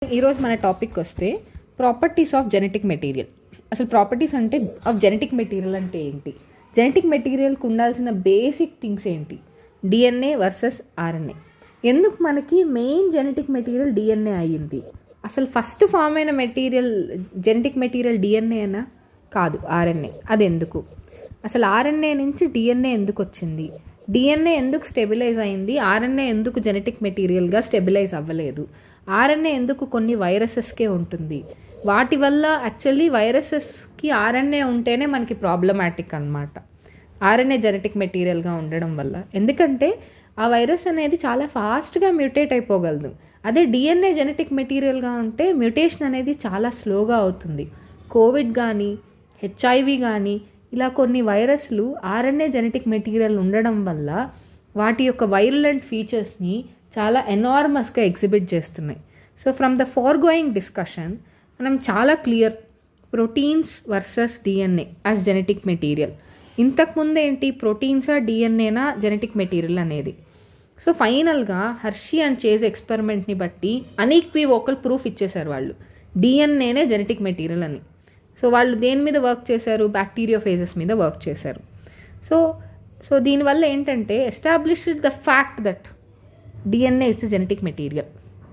ఈరోజు మన టాపిక్ వస్తే ప్రాపర్టీస్ ఆఫ్ జెనెటిక్ మెటీరియల్ అసలు ప్రాపర్టీస్ అంటే ఆఫ్ జెనెటిక్ మెటీరియల్ అంటే ఏంటి జెనెటిక్ మెటీరియల్కి ఉండాల్సిన బేసిక్ థింగ్స్ ఏంటి డిఎన్ఏ వర్సెస్ ఆర్ఎన్ఏ ఎందుకు మనకి మెయిన్ జెనెటిక్ మెటీరియల్ డిఎన్ఏ అయ్యింది అసలు ఫస్ట్ ఫామ్ అయిన మెటీరియల్ జెనెటిక్ మెటీరియల్ డిఎన్ఏనా కాదు ఆర్ఎన్ఏ అది ఎందుకు అసలు ఆర్ఎన్ఏ నుంచి డిఎన్ఏ ఎందుకు వచ్చింది డిఎన్ఏ ఎందుకు స్టెబిలైజ్ అయింది ఆర్ఎన్ఏ ఎందుకు జెనెటిక్ మెటీరియల్గా స్టెబిలైజ్ అవ్వలేదు ఆర్ఎన్ఏ ఎందుకు కొన్ని వైరసెస్కే ఉంటుంది వాటి వల్ల యాక్చువల్లీ వైరసెస్కి ఆర్ఎన్ఏ ఉంటేనే మనకి ప్రాబ్లమాటిక్ అనమాట ఆర్ఎన్ఏ జెనెటిక్ మెటీరియల్గా ఉండడం వల్ల ఎందుకంటే ఆ వైరస్ అనేది చాలా ఫాస్ట్గా మ్యూటేట్ అయిపోగలదు అదే డిఎన్ఏ జెనెటిక్ మెటీరియల్గా ఉంటే మ్యూటేషన్ అనేది చాలా స్లోగా అవుతుంది కోవిడ్ కానీ హెచ్ఐవి కానీ ఇలా కొన్ని వైరస్లు ఆర్ఎన్ఏ జెనెటిక్ మెటీరియల్ ఉండడం వల్ల వాటి యొక్క వైరులెంట్ ఫీచర్స్ని చాలా ఎనార్మస్గా ఎగ్జిబిట్ చేస్తున్నాయి so from the foregoing discussion మనం చాలా clear proteins versus DNA as genetic material ఇంతకుముందు ఏంటి ప్రోటీన్సా డిఎన్ఏనా జెనెటిక్ మెటీరియల్ అనేది సో ఫైనల్గా హర్షీ అండ్ చేజ్ ఎక్స్పెరిమెంట్ని బట్టి అనీక్వివోకల్ ప్రూఫ్ ఇచ్చేశారు వాళ్ళు డిఎన్ఏనే జెనెటిక్ మెటీరియల్ అని సో వాళ్ళు దేని మీద వర్క్ చేశారు బ్యాక్టీరియో ఫేజెస్ మీద వర్క్ చేశారు సో సో దీనివల్ల ఏంటంటే established the fact that DNA is the genetic material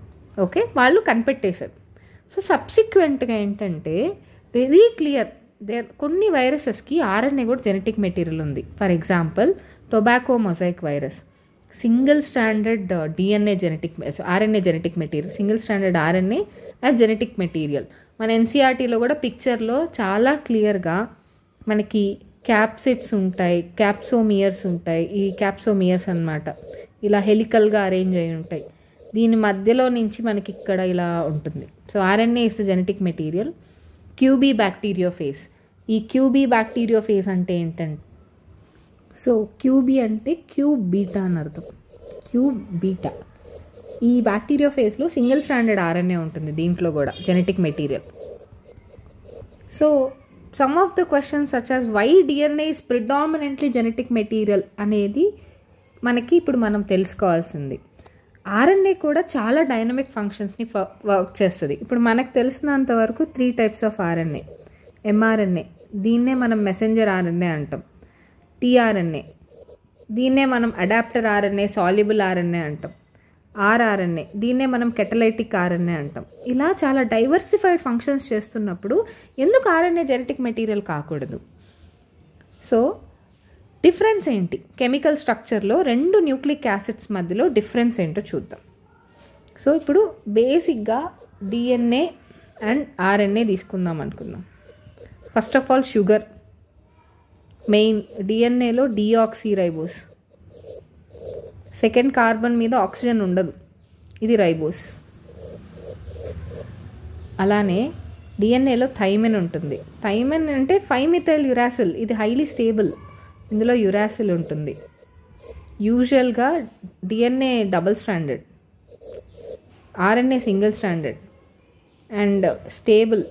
okay వాళ్ళు కనిపెట్టేశారు సో సబ్సిక్వెంట్గా ఏంటంటే వెరీ క్లియర్ దేర్ కొన్ని వైరసెస్కి ఆర్ఎన్ఏ కూడా జెనెటిక్ మెటీరియల్ ఉంది for example tobacco mosaic virus single stranded DNA genetic RNA genetic material single stranded RNA as genetic material మన ఎన్సీఆర్టీలో కూడా పిక్చర్లో చాలా క్లియర్గా మనకి క్యాప్సిడ్స్ ఉంటాయి క్యాప్సోమియర్స్ ఉంటాయి ఈ క్యాప్సోమియర్స్ అనమాట ఇలా హెలికల్గా అరేంజ్ అయి ఉంటాయి దీని మధ్యలో నుంచి మనకి ఇక్కడ ఇలా ఉంటుంది so RNA is the genetic material QB bacteriophage ఈ క్యూబీ బ్యాక్టీరియోఫేస్ అంటే ఏంటంటే సో క్యూబీ అంటే క్యూబ్ బీటా అని అర్థం క్యూబ్ బీటా ఈ బ్యాక్టీరియా ఫేస్లో సింగిల్ స్టాండర్డ్ ఆర్ఎన్ఏ ఉంటుంది దీంట్లో కూడా genetic material so some of the questions such as why DNA is predominantly genetic material అనేది మనకి ఇప్పుడు మనం తెలుసుకోవాల్సింది ఆర్ఎన్ఏ కూడా చాలా డైనమిక్ ఫంక్షన్స్ని వర్క్ చేస్తుంది ఇప్పుడు మనకు తెలిసినంత వరకు three types of RNA mRNA దీన్నే మనం మెసెంజర్ ఆర్ఎన్ఏ అంటాం టీఆర్ఎన్ఏ దీన్నే మనం అడాప్టర్ ఆర్ఎన్ఏ సాల్యుబుల్ ఆర్ఎన్ఏ అంటాం ఆర్ఆర్ఎన్ఏ దీన్నే మనం కెటలైటిక్ ఆర్ఎన్ఏ అంటాం ఇలా చాలా డైవర్సిఫైడ్ ఫంక్షన్స్ చేస్తున్నప్పుడు ఎందుకు ఆర్ఎన్ఏ జెనెటిక్ మెటీరియల్ కాకూడదు సో డిఫరెన్స్ ఏంటి కెమికల్ స్ట్రక్చర్లో రెండు న్యూక్లిక్ యాసిడ్స్ మధ్యలో డిఫరెన్స్ ఏంటో చూద్దాం సో ఇప్పుడు బేసిక్గా డిఎన్ఏ అండ్ ఆర్ఎన్ఏ తీసుకుందాం అనుకుందాం first of all sugar main డిఎన్ఏలో డిఆక్సీ రైబోస్ సెకండ్ కార్బన్ మీద ఆక్సిజన్ ఉండదు ఇది రైబోస్ అలానే డిఎన్ఏలో థైమెన్ ఉంటుంది థైమెన్ అంటే ఫైమిథైల్ యురాసిల్ ఇది హైలీ స్టేబుల్ ఇందులో యురాసిల్ ఉంటుంది యూజువల్గా DNA double stranded RNA single stranded and stable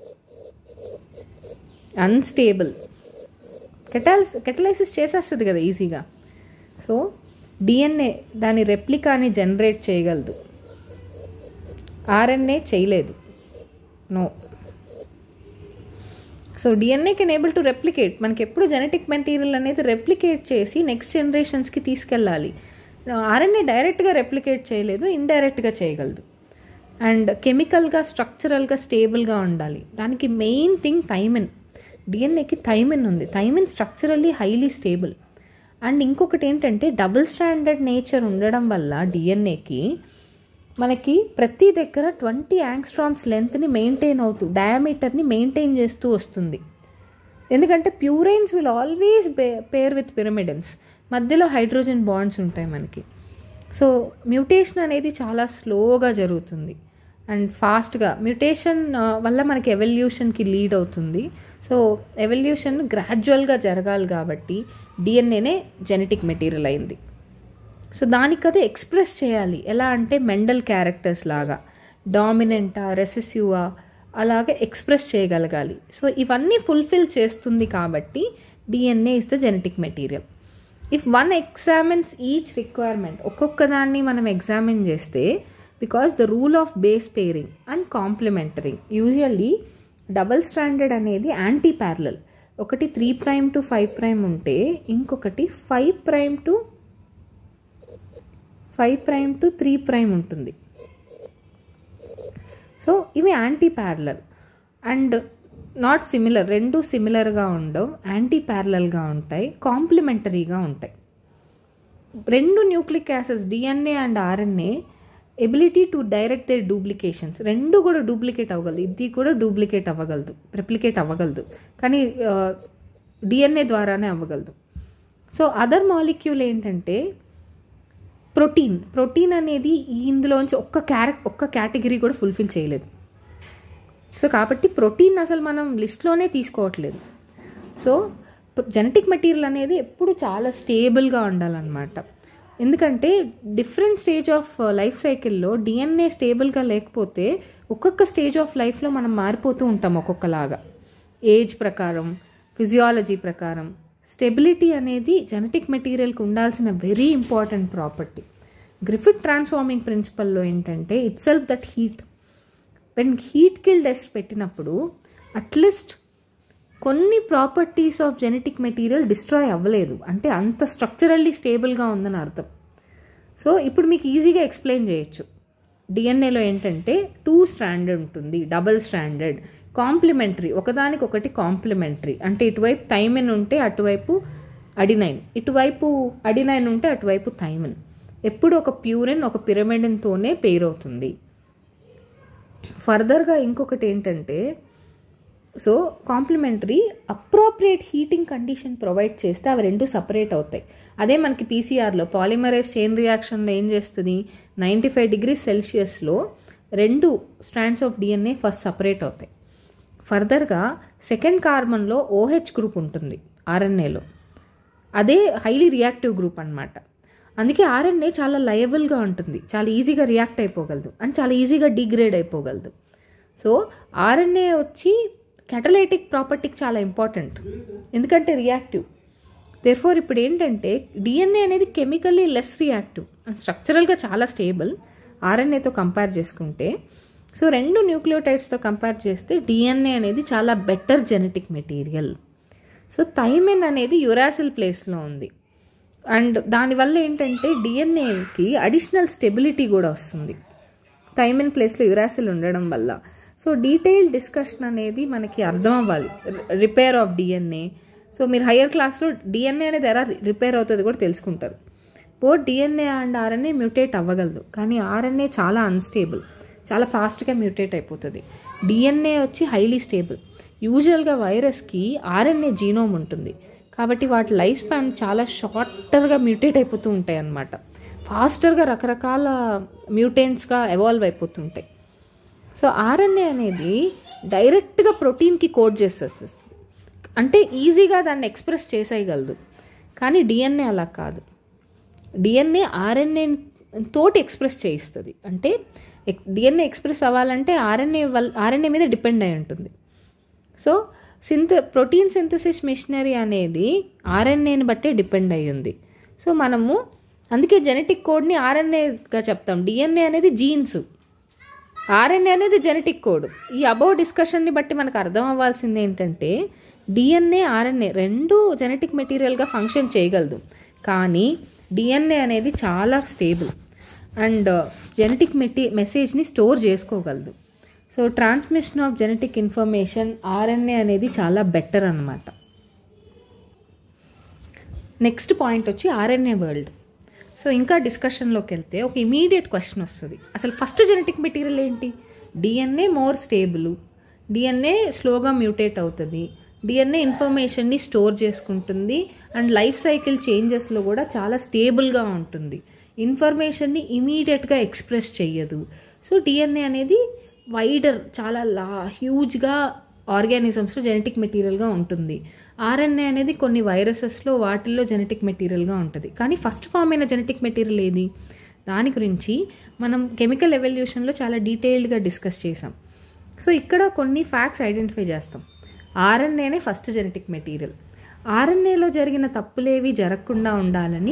unstable కెటాల్స్ కెటలైసిస్ చేసేస్తుంది కదా ఈజీగా సో డిఎన్ఏ దాని రెప్లికాని జనరేట్ చేయగలదు ఆర్ఎన్ఏ చేయలేదు no so DNA can able to replicate మనకి ఎప్పుడు జెనెటిక్ మెటీరియల్ అనేది రెప్లికేట్ చేసి నెక్స్ట్ జనరేషన్స్కి తీసుకెళ్ళాలి ఆర్ఎన్ఏ డైరెక్ట్గా రెప్లికేట్ చేయలేదు ఇండైరెక్ట్గా చేయగలదు అండ్ కెమికల్గా స్ట్రక్చరల్గా స్టేబుల్గా ఉండాలి దానికి మెయిన్ థింగ్ థైమిన్ డిఎన్ఏకి థైమిన్ ఉంది thymine structurally highly stable and ఇంకొకటి ఏంటంటే డబుల్ స్టాండర్డ్ నేచర్ ఉండడం వల్ల డిఎన్ఏకి మనకి ప్రతి దగ్గర ట్వంటీ యాంగ్స్ట్రామ్స్ లెంత్ని మెయింటైన్ అవుతూ డయామీటర్ని మెయింటైన్ చేస్తూ వస్తుంది ఎందుకంటే purines will always pair with pyrimidines మధ్యలో హైడ్రోజన్ బాండ్స్ ఉంటాయి మనకి సో మ్యూటేషన్ అనేది చాలా స్లోగా జరుగుతుంది అండ్ ఫాస్ట్గా మ్యూటేషన్ వల్ల మనకి ఎవల్యూషన్కి లీడ్ అవుతుంది సో ఎవల్యూషన్ గ్రాడ్యువల్గా జరగాలి కాబట్టి డిఎన్ఏనే జెనెటిక్ మెటీరియల్ అయింది సో దానికి అది ఎక్స్ప్రెస్ చేయాలి ఎలా అంటే మెండల్ క్యారెక్టర్స్ లాగా డామినెంటా రెసెసివా అలాగే ఎక్స్ప్రెస్ చేయగలగాలి సో ఇవన్నీ ఫుల్ఫిల్ చేస్తుంది కాబట్టి DNA is the genetic material if one examines each requirement ఒక్కొక్క దాన్ని మనం ఎగ్జామిన్ చేస్తే because the rule of base pairing and complementarity usually double standard అనేది యాంటీ ప్యారలల్ ఒకటి three prime to five prime ఉంటే ఇంకొకటి five prime to five prime to three prime ఉంటుంది so ఇవి anti parallel and not similar రెండు సిమిలర్గా ఉండవు anti ప్యారలల్గా ఉంటాయి కాంప్లిమెంటరీగా ఉంటాయి రెండు nucleic acids DNA and RNA ability to direct they duplications రెండు కూడా డూప్లికేట్ అవ్వగలదు ఇది కూడా డూప్లికేట్ అవ్వగలదు రెప్లికేట్ అవ్వగలదు కానీ డిఎన్ఏ ద్వారానే అవ్వగలదు సో అదర్ మాలిక్యూల్ ఏంటంటే ప్రోటీన్ ప్రోటీన్ అనేది ఇందులోంచి ఒక్క క్యారెక్ ఒక్క కేటగిరీ కూడా ఫుల్ఫిల్ చేయలేదు సో కాబట్టి ప్రోటీన్ అసలు మనం లిస్ట్లోనే తీసుకోవట్లేదు సో జెనెటిక్ మెటీరియల్ అనేది ఎప్పుడు చాలా స్టేబుల్గా ఉండాలన్నమాట ఎందుకంటే డిఫరెంట్ స్టేజ్ ఆఫ్ లైఫ్ సైకిల్లో డిఎన్ఏ స్టేబుల్గా లేకపోతే ఒక్కొక్క స్టేజ్ ఆఫ్ లైఫ్లో మనం మారిపోతూ ఉంటాం ఒక్కొక్కలాగా ఏజ్ ప్రకారం ఫిజియాలజీ ప్రకారం స్టెబిలిటీ అనేది జెనెటిక్ మెటీరియల్కి ఉండాల్సిన very important property Griffith transforming ప్రిన్సిపల్లో ఏంటంటే it self that heat when heat kill test పెట్టినప్పుడు అట్లీస్ట్ కొన్ని properties of genetic material destroy అవ్వలేదు అంటే అంత స్ట్రక్చరల్లీ స్టేబుల్గా ఉందని అర్థం సో ఇప్పుడు మీకు ఈజీగా ఎక్స్ప్లెయిన్ చేయొచ్చు డిఎన్ఏలో ఏంటంటే టూ స్టాండర్డ్ ఉంటుంది డబల్ స్టాండర్డ్ కాంప్లిమెంటరీ ఒకదానికి ఒకటి కాంప్లిమెంటరీ అంటే ఇటువైపు థైమిన్ ఉంటే అటువైపు అడినైన్ ఇటువైపు అడినైన్ ఉంటే అటువైపు థైమిన్ ఎప్పుడు ఒక ప్యూరిన్ ఒక పిరమిడిన్తోనే పేరవుతుంది ఫర్దర్గా ఇంకొకటి ఏంటంటే so complementary appropriate heating condition provide చేస్తే అవి రెండు సపరేట్ అవుతాయి అదే మనకి పీసీఆర్లో పాలిమరైజ్ చైన్ రియాక్షన్లో ఏం చేస్తుంది నైంటీ ఫైవ్ డిగ్రీ సెల్సియస్లో రెండు strands of DNA first separate అవుతాయి ఫర్దర్గా సెకండ్ కార్బన్లో ఓహెచ్ గ్రూప్ ఉంటుంది ఆర్ఎన్ఏలో అదే హైలీ రియాక్టివ్ గ్రూప్ అనమాట అందుకే ఆర్ఎన్ఏ చాలా లయబుల్గా ఉంటుంది చాలా ఈజీగా రియాక్ట్ అయిపోగలదు అండ్ చాలా ఈజీగా డిగ్రేడ్ అయిపోగలదు సో ఆర్ఎన్ఏ వచ్చి కెటలైటిక్ ప్రాపర్టీకి చాలా ఇంపార్టెంట్ ఎందుకంటే రియాక్టివ్ దేర్ఫోర్ ఇప్పుడు ఏంటంటే డిఎన్ఏ అనేది కెమికల్లీ లెస్ రియాక్టివ్ అండ్ స్ట్రక్చరల్గా చాలా స్టేబుల్ ఆర్ఎన్ఏతో కంపేర్ చేసుకుంటే సో రెండు న్యూక్లియోటైడ్స్తో కంపేర్ చేస్తే డిఎన్ఏ అనేది చాలా better genetic material so thymine అనేది యురాసిల్ ప్లేస్లో ఉంది అండ్ దానివల్ల ఏంటంటే డిఎన్ఏకి అడిషనల్ స్టెబిలిటీ కూడా వస్తుంది థైమిన్ ప్లేస్లో యురాసిల్ ఉండడం వల్ల సో డీటెయిల్ డిస్కషన్ అనేది మనకి అర్థం అవ్వాలి రిపేర్ ఆఫ్ డిఎన్ఏ సో మీరు హయ్యర్ క్లాస్లో డిఎన్ఏ అనేది ఎలా రిపేర్ అవుతుంది కూడా తెలుసుకుంటారు both DNA and RNA mutate అవ్వగలదు కానీ ఆర్ఎన్ఏ చాలా అన్స్టేబుల్ చాలా ఫాస్ట్గా మ్యూటేట్ అయిపోతుంది డిఎన్ఏ వచ్చి హైలీ స్టేబుల్ యూజువల్గా వైరస్కి ఆర్ఎన్ఏ జీనోమ్ ఉంటుంది కాబట్టి వాటి లైఫ్ స్పాన్ చాలా షార్టర్గా మ్యూటేట్ అయిపోతూ ఉంటాయి అన్నమాట ఫాస్టర్గా రకరకాల మ్యూటెంట్స్గా ఎవాల్వ్ అయిపోతుంటాయి సో ఆర్ఎన్ఏ అనేది డైరెక్ట్గా ప్రోటీన్కి కోడ్ చేస్తుంది అంటే ఈజీగా దాన్ని ఎక్స్ప్రెస్ చేసేయగలదు కానీ డిఎన్ఏ అలా కాదు డిఎన్ఏ ఆర్ఎన్ఏ తోటి ఎక్స్ప్రెస్ చేయిస్తుంది అంటే డిఎన్ఏ ఎక్స్ప్రెస్ అవ్వాలంటే ఆర్ఎన్ఏ వల్ ఆర్ఎన్ఏ మీద డిపెండ్ అయి ఉంటుంది so synth protein synthesis machinery అనేది ఆర్ఎన్ఏని బట్టే డిపెండ్ అయి ఉంది సో మనము అందుకే జెనెటిక్ కోడ్ని ఆర్ఎన్ఏగా చెప్తాం డిఎన్ఏ అనేది జీన్స్ ఆర్ఎన్ఏ అనేది జెనెటిక్ కోడ్ ఈ అబౌవ్ డిస్కషన్ని బట్టి మనకు అర్థం అవ్వాల్సింది ఏంటంటే డిఎన్ఏ ఆర్ఎన్ఏ రెండు జెనెటిక్ మెటీరియల్గా ఫంక్షన్ చేయగలదు కానీ డిఎన్ఏ అనేది చాలా స్టేబుల్ అండ్ జెనెటిక్ మెటీ మెసేజ్ని స్టోర్ చేసుకోగలదు so transmission of genetic information RNA అనేది చాలా బెటర్ అనమాట నెక్స్ట్ పాయింట్ వచ్చి ఆర్ఎన్ఏ వరల్డ్ సో ఇంకా డిస్కషన్లోకి వెళ్తే ఒక ఇమీడియట్ క్వశ్చన్ వస్తుంది అసలు ఫస్ట్ జెనెటిక్ మెటీరియల్ ఏంటి డిఎన్ఏ మోర్ స్టేబుల్ డిఎన్ఏ స్లోగా మ్యూటేట్ అవుతుంది డిఎన్ఏ ఇన్ఫర్మేషన్ని స్టోర్ చేసుకుంటుంది అండ్ లైఫ్ సైకిల్ చేంజెస్లో కూడా చాలా స్టేబుల్గా ఉంటుంది ఇన్ఫర్మేషన్ని ఇమీడియట్గా ఎక్స్ప్రెస్ చెయ్యదు సో డిఎన్ఏ అనేది వైడర్ చాలా లా హ్యూజ్గా ఆర్గానిజమ్స్లో జెనెటిక్ మెటీరియల్గా ఉంటుంది ఆర్ఎన్ఏ అనేది కొన్ని వైరసెస్లో వాటిల్లో జెనెటిక్ మెటీరియల్గా ఉంటుంది కానీ ఫస్ట్ ఫామ్ అయిన జెనెటిక్ మెటీరియల్ ఏది దాని గురించి మనం కెమికల్ ఎవల్యూషన్లో చాలా డీటెయిల్డ్గా డిస్కస్ చేసాం సో ఇక్కడ కొన్ని ఫ్యాక్ట్స్ ఐడెంటిఫై చేస్తాం ఆర్ఎన్ఏనే ఫస్ట్ జెనెటిక్ మెటీరియల్ ఆర్ఎన్ఏలో జరిగిన తప్పులేవి జరగకుండా ఉండాలని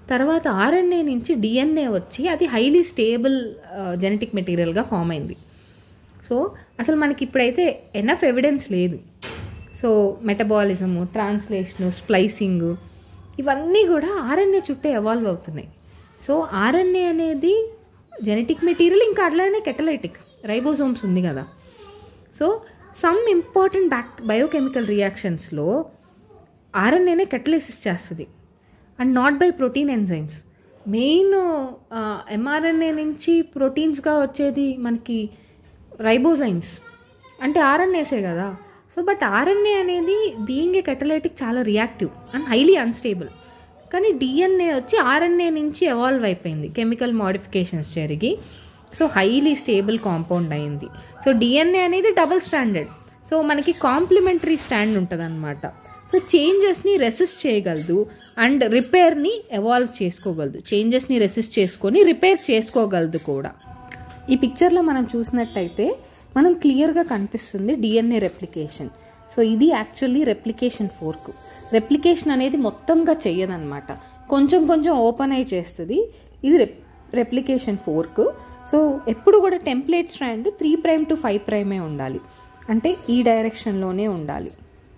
తర్వాత ఆర్ఎన్ఏ నుంచి డిఎన్ఏ వచ్చి అది హైలీ స్టేబుల్ జెనెటిక్ మెటీరియల్గా ఫామ్ అయింది సో అసలు మనకి ఇప్పుడైతే ఎనఫ్ ఎవిడెన్స్ లేదు సో మెటబాలిజము ట్రాన్స్లేషను స్ప్లైసింగ్ ఇవన్నీ కూడా ఆర్ఎన్ఏ చుట్టే ఎవాల్వ్ అవుతున్నాయి సో ఆర్ఎన్ఏ అనేది జెనెటిక్ మెటీరియల్ ఇంకా అట్లానే కెటలైటిక్ రైబోజోమ్స్ ఉంది కదా so some important back biochemical రియాక్షన్స్లో ఆర్ఎన్ఏనే కెటలైసిస్ చేస్తుంది and not by protein enzymes main mRNA నుంచి ప్రోటీన్స్గా వచ్చేది మనకి రైబోజైమ్స్ అంటే ఆర్ఎన్ఏసే కదా సో బట్ ఆర్ఎన్ఏ అనేది బీయింగ్ ఏ కెటలైటిక్ చాలా రియాక్టివ్ అండ్ హైలీ అన్స్టేబుల్ కానీ డిఎన్ఏ వచ్చి ఆర్ఎన్ఏ నుంచి ఎవాల్వ్ అయిపోయింది కెమికల్ మోడిఫికేషన్స్ జరిగి సో హైలీ స్టేబుల్ కాంపౌండ్ అయింది సో డిఎన్ఏ అనేది డబుల్ స్టాండర్డ్ సో మనకి కాంప్లిమెంటరీ స్టాండ్ ఉంటుంది అనమాట సో చేంజెస్ని రెసిస్ట్ చేయగలదు అండ్ రిపేర్ని ఎవాల్వ్ చేసుకోగలదు చేంజెస్ని రెసిస్ట్ చేసుకొని రిపేర్ చేసుకోగలదు కూడా ఈ పిక్చర్లో మనం చూసినట్టయితే మనం క్లియర్గా కనిపిస్తుంది డిఎన్ఏ రెప్లికేషన్ సో ఇది యాక్చువల్లీ రెప్లికేషన్ ఫోర్క్ రెప్లికేషన్ అనేది మొత్తంగా చెయ్యదన్నమాట కొంచెం కొంచెం ఓపెన్ అయి చేస్తుంది ఇది రెప్ రెప్లికేషన్ ఫోర్క్ సో ఎప్పుడు కూడా template strand three prime to five ప్రైమే ఉండాలి అంటే ఈ డైరెక్షన్లోనే ఉండాలి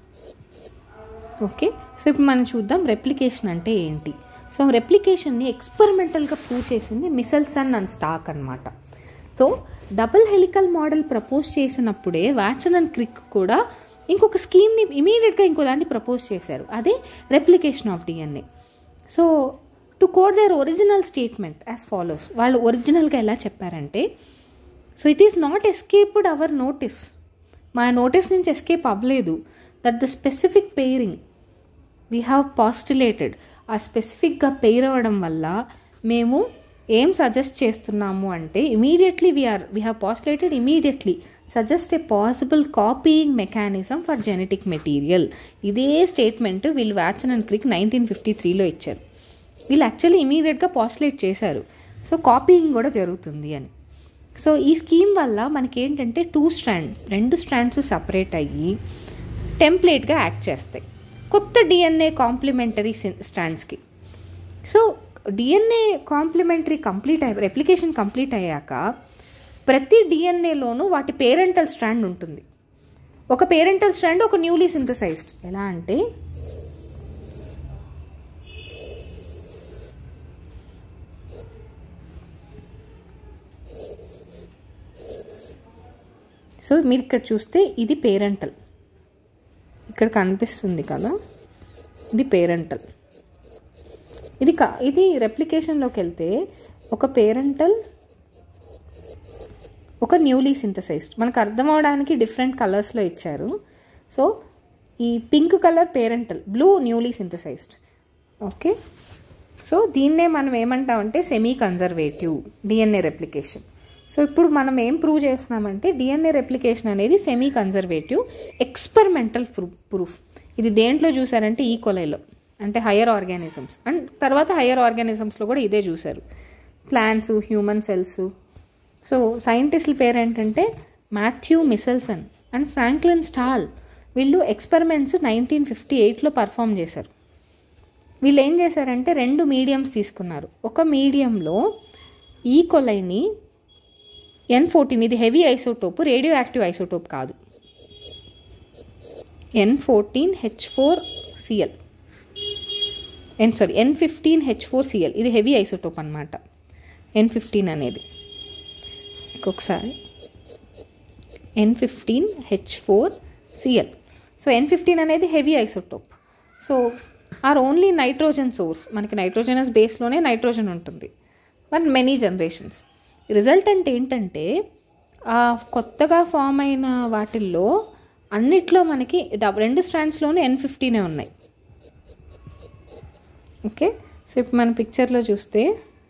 ఓకే సో ఇప్పుడు మనం చూద్దాం రెప్లికేషన్ అంటే ఏంటి సో రెప్లికేషన్ని ఎక్స్పెరిమెంటల్గా ప్రూవ్ చేసింది మిసెల్సన్ అండ్ స్టాక్ అనమాట so double helical model propose చేసినప్పుడే వాచన్ అండ్ క్రిక్ కూడా ఇంకొక స్కీమ్ని ఇమీడియట్గా ఇంకో దాన్ని ప్రపోజ్ చేశారు అదే replication of DNA so to quote their original statement as follows వాళ్ళు ఒరిజినల్గా ఎలా చెప్పారంటే so it is not escaped our notice మా నోటీస్ నుంచి ఎస్కేప్ అవ్వలేదు that the specific pairing we have postulated ఆ స్పెసిఫిక్గా పెయిర్ అవ్వడం వల్ల మేము ఏం సజెస్ట్ చేస్తున్నాము అంటే immediately we are we have postulated immediately suggest a possible copying mechanism for genetic material ఇదే స్టేట్మెంట్ వీళ్ళు Watson and Crick nineteen fifty త్రీలో ఇచ్చారు వీళ్ళు యాక్చువల్లీ ఇమీడియట్గా పాస్టులేట్ చేశారు సో కాపీయింగ్ కూడా జరుగుతుంది అని సో ఈ స్కీమ్ వల్ల మనకి ఏంటంటే టూ స్ట్రాండ్ రెండు స్ట్రాండ్స్ సపరేట్ అయ్యి టెంప్లేట్గా యాక్ట్ చేస్తాయి కొత్త డిఎన్ఏ కాంప్లిమెంటరీ స్ట్రాండ్స్కి సో డిఎన్ఏ కాంప్లిమెంటరీ కంప్లీట్ అయ్యి రెప్లికేషన్ కంప్లీట్ అయ్యాక ప్రతి డిఎన్ఏలోనూ వాటి పేరెంటల్ స్ట్రాండ్ ఉంటుంది ఒక పేరెంటల్ స్ట్రాండ్ ఒక న్యూలీ సింథసైజ్డ్ ఎలా అంటే సో మీరు ఇక్కడ చూస్తే ఇది పేరెంటల్ ఇక్కడ కనిపిస్తుంది కదా ఇది పేరెంటల్ ఇది కా ఇది రెప్లికేషన్లోకి వెళ్తే ఒక పేరెంటల్ ఒక న్యూలీ సింథసైజ్డ్ మనకు అర్థం అవడానికి డిఫరెంట్ కలర్స్లో ఇచ్చారు సో ఈ pink colour parental blue newly synthesised okay so దీన్నే మనం ఏమంటామంటే semi conservative DNA replication so ఇప్పుడు మనం ఏం ప్రూవ్ చేస్తున్నామంటే డిఎన్ఏ రెప్లికేషన్ అనేది సెమీ కన్జర్వేటివ్ ఎక్స్పెరిమెంటల్ ప్రూఫ్ ఇది దేంట్లో చూసారంటే ఈ కొలైలో అంటే హయ్యర్ ఆర్గానిజమ్స్ అండ్ తర్వాత హయ్యర్ ఆర్గానిజమ్స్లో కూడా ఇదే చూశారు ప్లాంట్స్ హ్యూమన్ సెల్స్ సో సైంటిస్టుల పేరు ఏంటంటే Matthew Meselson and Franklin Stahl వీళ్ళు ఎక్స్పెరిమెంట్స్ నైన్టీన్ ఫిఫ్టీ ఎయిట్లో పర్ఫామ్ చేశారు వీళ్ళు ఏం చేశారంటే రెండు మీడియంస్ తీసుకున్నారు ఒక మీడియంలో ఈ కొలైని ఎన్ ఫోర్టీన్ ఇది heavy isotope radio active isotope కాదు N fourteen H four C L N sorry N fifteen H four C L ఇది హెవీ ఐసోటోప్ అనమాట ఎన్ ఫిఫ్టీన్ అనేది ఇంకొకసారి N fifteen H four C L so N fifteen అనేది heavy isotope so are only nitrogen source మనకి nitrogenous బేస్లోనే nitrogen ఉంటుంది but many generations resultant ఏంటంటే ఆ కొత్తగా ఫామ్ అయిన వాటిల్లో అన్నిట్లో మనకి డబ్ రెండు స్ట్రాండ్స్లోనే ఎన్ ఫిఫ్టీనే ఉన్నాయి ఓకే సో ఇప్పుడు మన పిక్చర్లో చూస్తే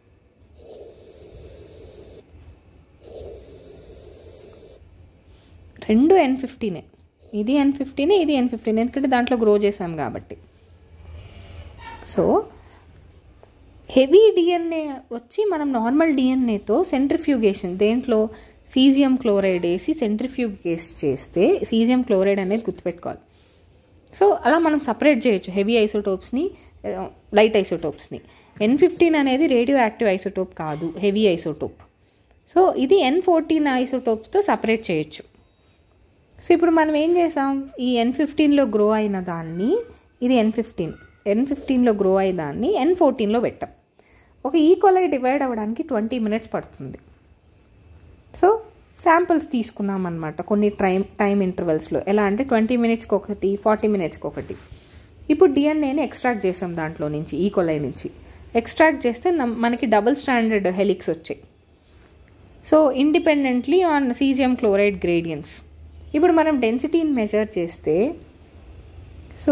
రెండు ఎన్ ఫిఫ్టీనే ఇది ఎన్ ఫిఫ్టీనే ఇది ఎన్ ఫిఫ్టీన్ ఎందుకంటే దాంట్లో గ్రో చేసాం కాబట్టి సో హెవీ డిఎన్ఏ వచ్చి మనం నార్మల్ డిఎన్ఏతో సెంట్రిఫ్యూగేషన్ దేంట్లో సీజియం క్లోరైడ్ వేసి సెంట్రిఫ్యూగేస్ చేస్తే సీజియం క్లోరైడ్ అనేది గుర్తుపెట్టుకోవాలి సో అలా మనం సపరేట్ చేయొచ్చు హెవీ ఐసోటోప్స్ని లైట్ ఐసోటోప్స్ని ఎన్ ఫిఫ్టీన్ అనేది రేడియో యాక్టివ్ ఐసోటోప్ కాదు హెవీ ఐసోటోప్ సో ఇది ఎన్ ఫోర్టీన్ ఐసోటోప్స్తో సపరేట్ చేయొచ్చు సో ఇప్పుడు మనం ఏం చేసాం ఈ ఎన్ ఫిఫ్టీన్లో గ్రో అయిన దాన్ని ఇది ఎన్ ఫిఫ్టీన్ ఎన్ ఫిఫ్టీన్లో గ్రో అయిన దాన్ని ఎన్ ఫోర్టీన్లో పెట్టాం ఒక ఈక్వల్గా డివైడ్ అవ్వడానికి ట్వంటీ మినిట్స్ పడుతుంది సో శాంపిల్స్ తీసుకున్నాం అనమాట కొన్ని టైం టైం ఇంటర్వెల్స్లో ఎలా అంటే ట్వంటీ మినిట్స్కి ఒకటి ఫార్టీ మినిట్స్కి ఒకటి ఇప్పుడు డిఎన్ఏని ఎక్స్ట్రాక్ట్ చేసాం దాంట్లో నుంచి ఈకోలై నుంచి ఎక్స్ట్రాక్ట్ చేస్తే మనకి డబుల్ స్టాండర్డ్ హెలిక్స్ వచ్చాయి so independently on caesium chloride gradients ఇప్పుడు మనం డెన్సిటీని మెజర్ చేస్తే so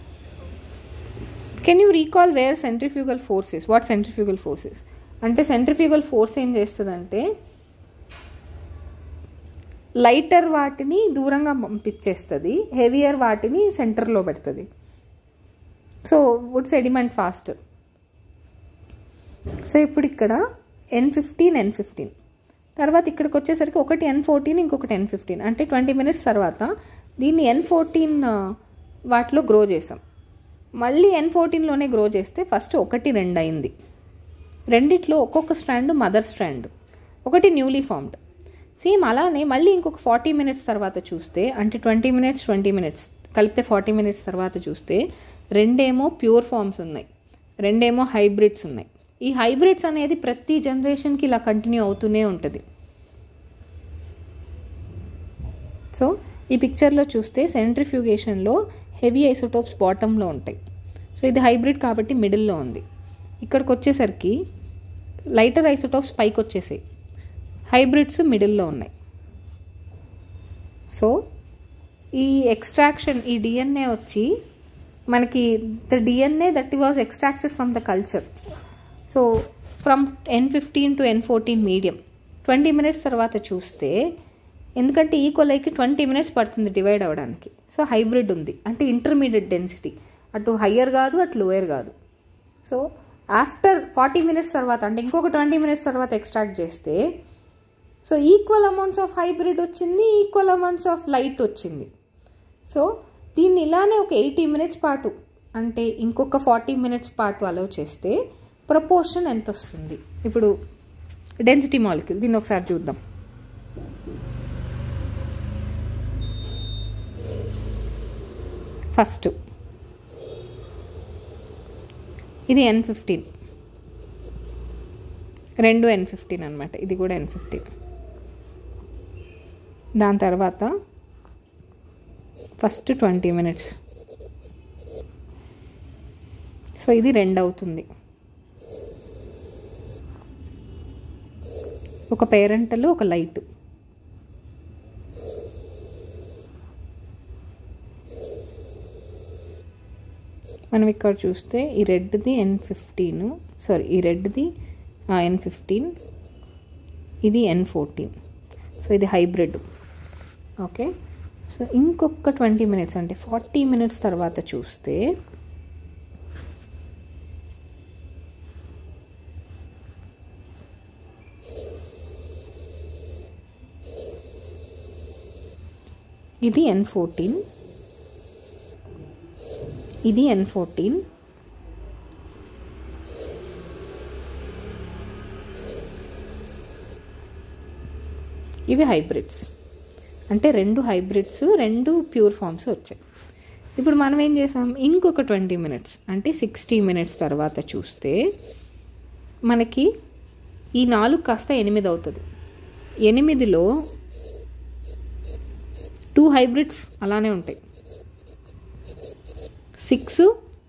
can you recall where centrifugal forces what centrifugal forces అంటే సెంట్రిఫ్యూగల్ ఫోర్స్ ఏం చేస్తుందంటే లైటర్ వాటిని దూరంగా పంపించేస్తుంది హెవియర్ వాటిని సెంటర్లో పెడుతుంది so would sediment fast so ఇప్పుడు ఇక్కడ ఎన్ ఫిఫ్టీన్ ఎన్ ఫిఫ్టీన్ తర్వాత ఇక్కడికి వచ్చేసరికి ఒకటి ఎన్ ఫోర్టీన్ ఇంకొకటి ఎన్ ఫిఫ్టీన్ అంటే ట్వంటీ మినిట్స్ తర్వాత దీన్ని ఎన్ ఫోర్టీన్ వాటిలో గ్రో చేసాం మళ్ళీ ఎన్ ఫోర్టీన్లోనే గ్రో చేస్తే ఫస్ట్ ఒకటి రెండు అయింది రెండిట్లో ఒక్కొక్క స్ట్రాండ్ మదర్ స్ట్రాండ్ ఒకటి న్యూలీ ఫార్మ్డ్ సేమ్ అలానే మళ్ళీ ఇంకొక ఫార్టీ మినిట్స్ తర్వాత చూస్తే అంటే ట్వంటీ మినిట్స్ ట్వంటీ మినిట్స్ కలిపితే ఫార్టీ మినిట్స్ తర్వాత చూస్తే రెండేమో ప్యూర్ ఫామ్స్ ఉన్నాయి రెండేమో హైబ్రిడ్స్ ఉన్నాయి ఈ హైబ్రిడ్స్ అనేది ప్రతి జనరేషన్కి ఇలా కంటిన్యూ అవుతూనే ఉంటుంది సో ఈ పిక్చర్లో చూస్తే సెంట్రిఫ్యూగేషన్లో హెవీ ఐసోటోప్స్ బాటంలో ఉంటాయి సో ఇది హైబ్రిడ్ కాబట్టి మిడిల్లో ఉంది ఇక్కడికి వచ్చేసరికి లైటర్ ఐసోటోప్స్ పైకి వచ్చేసాయి హైబ్రిడ్స్ మిడిల్లో ఉన్నాయి సో ఈ ఎక్స్ట్రాక్షన్ ఈ డిఎన్ఏ వచ్చి మనకి the DNA that was extracted from the culture so from N fifteen to N fourteen medium twenty minutes తర్వాత చూస్తే ఎందుకంటే ఈక్వల్ఐకి ట్వంటీ మినిట్స్ పడుతుంది డివైడ్ అవ్వడానికి సో హైబ్రిడ్ ఉంది అంటే ఇంటర్మీడియట్ డెన్సిటీ అటు హయ్యర్ కాదు అటు లోయర్ కాదు సో ఆఫ్టర్ ఫార్టీ మినిట్స్ తర్వాత అంటే ఇంకొక ట్వంటీ మినిట్స్ తర్వాత ఎక్స్ట్రాక్ట్ చేస్తే so equal amounts of hybrid వచ్చింది ఈక్వల్ అమౌంట్స్ ఆఫ్ లైట్ వచ్చింది సో దీన్ని ఇలానే ఒక ఎయిటీ మినిట్స్ పాటు అంటే ఇంకొక ఫార్టీ మినిట్స్ పాటు అలౌ చేస్తే ప్రపోర్షన్ ఎంత వస్తుంది ఇప్పుడు డెన్సిటీ మాలిక్యూల్ దీన్ని ఒకసారి చూద్దాం ఫస్ట్ ఇది ఎన్ ఫిఫ్టీన్ రెండు ఎన్ ఫిఫ్టీన్ అనమాట ఇది కూడా ఎన్ ఫిఫ్టీన్ దాని తర్వాత ఫస్ట్ ట్వంటీ మినిట్స్ సో ఇది రెండు అవుతుంది ఒక పేరెంటల్ ఒక లైట్ మనం ఇక్కడ చూస్తే ఈ రెడ్ది ఎన్ ఫిఫ్టీన్ సారీ ఈ రెడ్ది ఎన్ ఫిఫ్టీన్ ఇది ఎన్ ఫోర్టీన్ సో ఇది హైబ్రిడ్ ఓకే సో ఇంకొక ట్వంటీ మినిట్స్ అంటే ఫార్టీ మినిట్స్ తర్వాత చూస్తే ఇది ఎన్ ఫోర్టీన్ ఇది ఎన్ ఫోర్టీన్ ఇవి హైబ్రిడ్స్ అంటే రెండు హైబ్రిడ్స్ రెండు ప్యూర్ ఫామ్స్ వచ్చాయి ఇప్పుడు మనం ఏం చేసాం ఇంకొక ట్వంటీ మినిట్స్ అంటే సిక్స్టీ మినిట్స్ తర్వాత చూస్తే మనకి ఈ నాలుగు కాస్త ఎనిమిది అవుతుంది ఎనిమిదిలో టూ హైబ్రిడ్స్ అలానే ఉంటాయి సిక్స్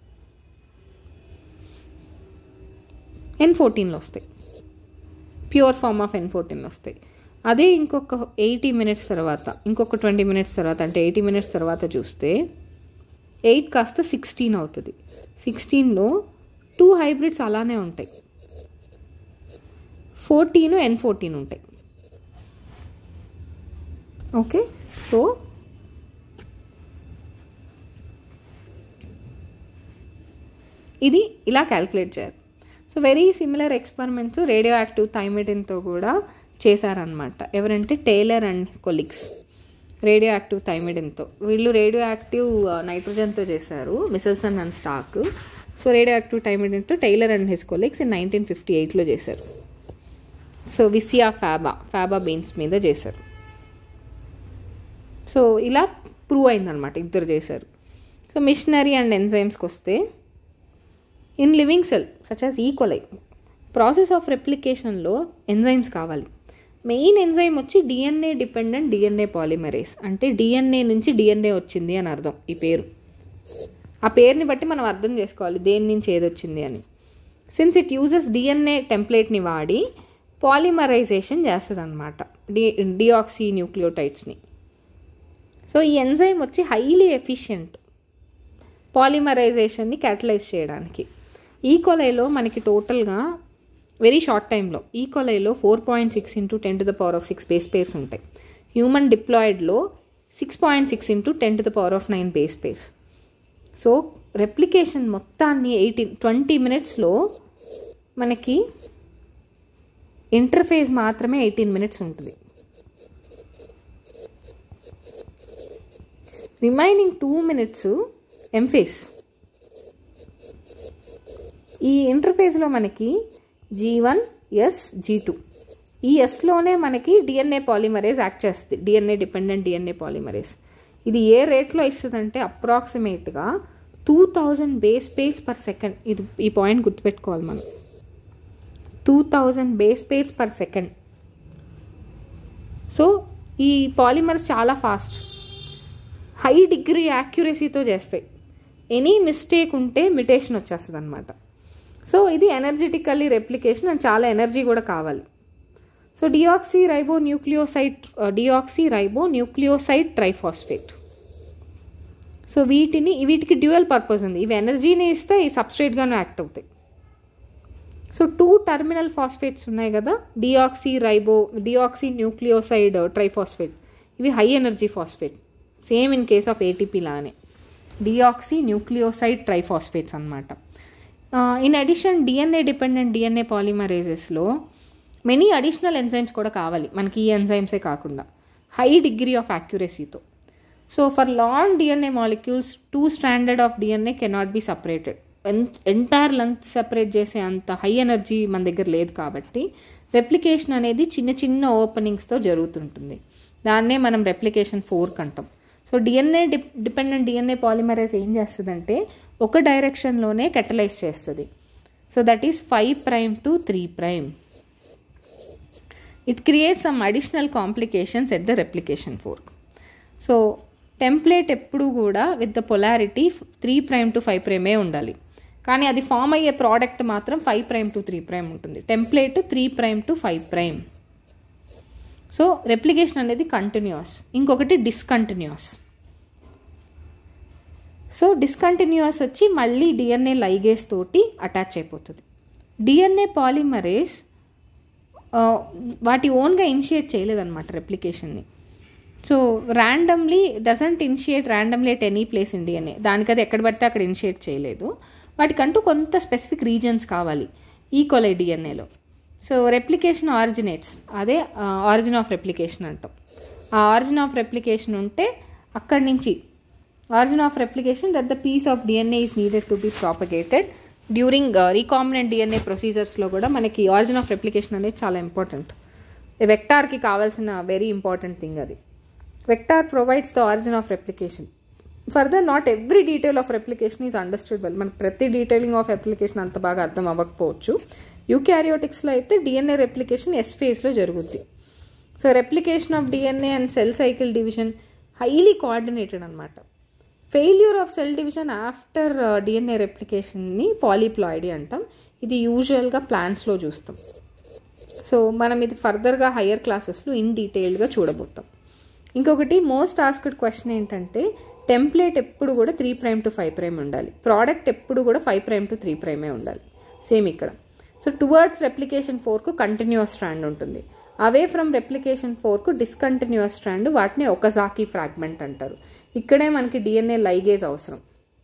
ఎన్ ఫోర్టీన్లో వస్తాయి ప్యూర్ ఫామ్ ఆఫ్ ఎన్ ఫోర్టీన్లో వస్తాయి అదే ఇంకొక ఎయిటీ మినిట్స్ తర్వాత ఇంకొక ట్వంటీ మినిట్స్ తర్వాత అంటే ఎయిటీ మినిట్స్ తర్వాత చూస్తే ఎయిట్ కాస్త సిక్స్టీన్ అవుతుంది సిక్స్టీన్లో టూ హైబ్రిడ్స్ అలానే ఉంటాయి ఫోర్టీన్ ఎన్ ఫోర్టీన్ ఉంటాయి ఓకే సో ఇది ఇలా క్యాల్కులేట్ చేయాలి so very similar experiments radio active థైమిడిన్తో కూడా చేశారనమాట ఎవరంటే Taylor and colleagues radio active థైమిడిన్తో వీళ్ళు రేడియో యాక్టివ్ నైట్రోజన్తో చేశారు Meselson and Stahl so radio active time ఏంటంటే Taylor and his colleagues in nineteen fifty ఎయిట్లో చేశారు సో విసియా ఫ్యాబా ఫ్యాబా బీన్స్ మీద చేశారు సో ఇలా ప్రూవ్ అయిందనమాట ఇద్దరు చేశారు సో మిషనరీ అండ్ ఎంజైమ్స్కి వస్తే in living cell such as E coli process of రెప్లికేషన్లో ఎంజైమ్స్ కావాలి మెయిన్ ఎంజైమ్ వచ్చి డిఎన్ఏ డిపెండెంట్ డిఎన్ఏ పాలిమరేస్ అంటే డిఎన్ఏ నుంచి డిఎన్ఏ వచ్చింది అని అర్థం ఈ పేరు ఆ పేరుని బట్టి మనం అర్థం చేసుకోవాలి దేని నుంచి ఏది వచ్చింది అని సిన్స్ ఇట్ యూజెస్ డిఎన్ఏ టెంప్లెట్ని వాడి పాలిమరైజేషన్ చేస్తుంది అనమాట డి డిఆక్సీ న్యూక్లియోటైడ్స్ని సో ఈ ఎంజైమ్ వచ్చి హైలీ ఎఫిషియంట్ పాలిమరైజేషన్ని క్యాటలైజ్ చేయడానికి ఈకోలైలో మనకి టోటల్గా వెరీ షార్ట్ టైంలో ఈకోలైలో four point six into ten to the power of six base pairs ఉంటాయి హ్యూమన్ డిప్లాయిడ్లో six point six into ten to the power of nine base pairs so replication మొత్తాన్ని ఎయిటీన్ ట్వంటీ మినిట్స్లో మనకి interphase మాత్రమే eighteen minutes ఉంటుంది remaining two minutes M phase ఈ ఇంటర్ఫేస్లో మనకి G one S G two ఈ ఎస్లోనే మనకి డిఎన్ఏ పాలిమరేజ్ యాక్ట్ చేస్తుంది డిఎన్ఏ డిపెండెంట్ డిఎన్ఏ పాలిమరేజ్ ఇది ఏ రేట్లో ఇస్తుందంటే అప్రాక్సిమేట్గా two thousand base pairs per second ఇది ఈ పాయింట్ గుర్తుపెట్టుకోవాలి మనం two thousand base pairs per second so ఈ పాలిమర్స్ చాలా ఫాస్ట్ హై డిగ్రీ యాక్యురసీతో చేస్తాయి ఎనీ మిస్టేక్ ఉంటే మిటేషన్ వచ్చేస్తుంది అనమాట సో ఇది ఎనర్జెటికల్లీ రెప్లికేషన్ అండ్ చాలా ఎనర్జీ కూడా కావాలి so deoxyribonucleoside deoxyribonucleoside triphosphate so వీటిని వీటికి డ్యూయల్ పర్పస్ ఉంది ఇవి ఎనర్జీని ఇస్తే ఈ సబ్స్ట్రేట్గాను యాక్ట్ అవుతాయి సో టూ టర్మినల్ ఫాస్ఫేట్స్ ఉన్నాయి కదా deoxyribo deoxynucleoside triphosphate ఇవి high energy phosphate same in case of ATP లానే డిఆక్సీ న్యూక్లియోసైడ్ ట్రైఫాస్ఫేట్స్ అనమాట in addition DNA dependent DNA పాలిమరేజెస్లో మెనీ అడిషనల్ ఎంజైమ్స్ కూడా కావాలి మనకి ఈ ఎంజైమ్సే కాకుండా హై డిగ్రీ ఆఫ్ యాక్యురసీతో so for long DNA molecules two strands of DNA cannot be separated entire length separate చేసే అంత హై ఎనర్జీ మన దగ్గర లేదు కాబట్టి రెప్లికేషన్ అనేది చిన్న చిన్న ఓపెనింగ్స్తో జరుగుతుంటుంది దాన్నే మనం రెప్లికేషన్ ఫోర్ కంటాం so DNA dep dependent DNA polymerase ఏం చేస్తుందంటే ఒక డైరెక్షన్లోనే కెటలైజ్ చేస్తుంది so that is five prime to three prime it create some additional complications at the replication fork so template ఎప్పుడు కూడా with the polarity three prime to five ప్రైమే ఉండాలి కానీ అది ఫామ్ అయ్యే ప్రోడక్ట్ మాత్రం five prime to three prime ఉంటుంది template three prime to five prime so replication అనేది కంటిన్యూస్ ఇంకొకటి డిస్కంటిన్యూస్ సో డిస్కంటిన్యూస్ వచ్చి మళ్ళీ డిఎన్ఏ లైగేస్ తోటి అటాచ్ అయిపోతుంది డిఎన్ఏ పాలిమరేస్ వాటి ఓన్గా ఇనిషియేట్ చేయలేదన్నమాట రెప్లికేషన్ని so randomly doesn't initiate randomly at any place in DNA దానికి అది ఎక్కడ పడితే అక్కడ ఇనిషియేట్ చేయలేదు వాటికంటూ కొంత స్పెసిఫిక్ రీజన్స్ కావాలి ఈక్వలై డిఎన్ఏలో సో రెప్లికేషన్ ఆరిజినేట్స్ అదే ఆరిజిన్ ఆఫ్ రెప్లికేషన్ అంటాం ఆ ఆరిజిన్ ఆఫ్ రెప్లికేషన్ ఉంటే అక్కడి నుంచి origin of replication that the piece of DNA is needed to be propagated during recombinant DNA ప్రొసీజర్స్లో కూడా మనకి ఆరిజిన్ ఆఫ్ రెప్లికేషన్ అనేది చాలా ఇంపార్టెంట్ వెక్టార్కి కావాల్సిన వెరీ ఇంపార్టెంట్ థింగ్ అది vector provides the origin of replication further not every detail of replication is understood well మనకి ప్రతి డీటెయిలింగ్ ఆఫ్ రెప్లికేషన్ అంత బాగా అర్థం అవ్వకపోవచ్చు యూక్యారియోటిక్స్లో అయితే డిఎన్ఏ రెప్లికేషన్ ఎస్ ఫేజ్లో జరుగుద్ది so replication of DNA and cell cycle division highly coordinated అనమాట failure of cell division after DNA రెప్లికేషన్ని పాలీప్లాయిడీ అంటాం ఇది యూజువల్గా ప్లాంట్స్లో చూస్తాం సో మనం ఇది ఫర్దర్గా హయ్యర్ క్లాసెస్లో ఇన్ డీటెయిల్డ్గా చూడబోతాం ఇంకొకటి మోస్ట్ ఆస్క్డ్ క్వశ్చన్ ఏంటంటే టెంప్లెట్ ఎప్పుడు కూడా three prime to five prime ఉండాలి ప్రోడక్ట్ ఎప్పుడు కూడా ఫైవ్ ప్రైమ్ టు త్రీ ప్రైమే ఉండాలి సేమ్ ఇక్కడ so towards replication fork continuous strand ఉంటుంది away from replication fork discontinuous strand వాటిని ఒకజాకి ఫ్రాగ్మెంట్ అంటారు ఇక్కడే మనకి డిఎన్ఏ లైగేజ్ అవసరం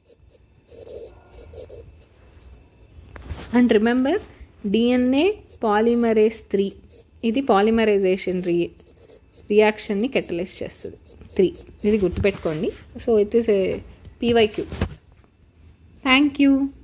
and remember DNA polymerase three ఇది పాలిమరైజేషన్ రి రియాక్షన్ని కెటలైజ్ చేస్తుంది త్రీ ఇది గుర్తుపెట్టుకోండి so it is a PYQ thank you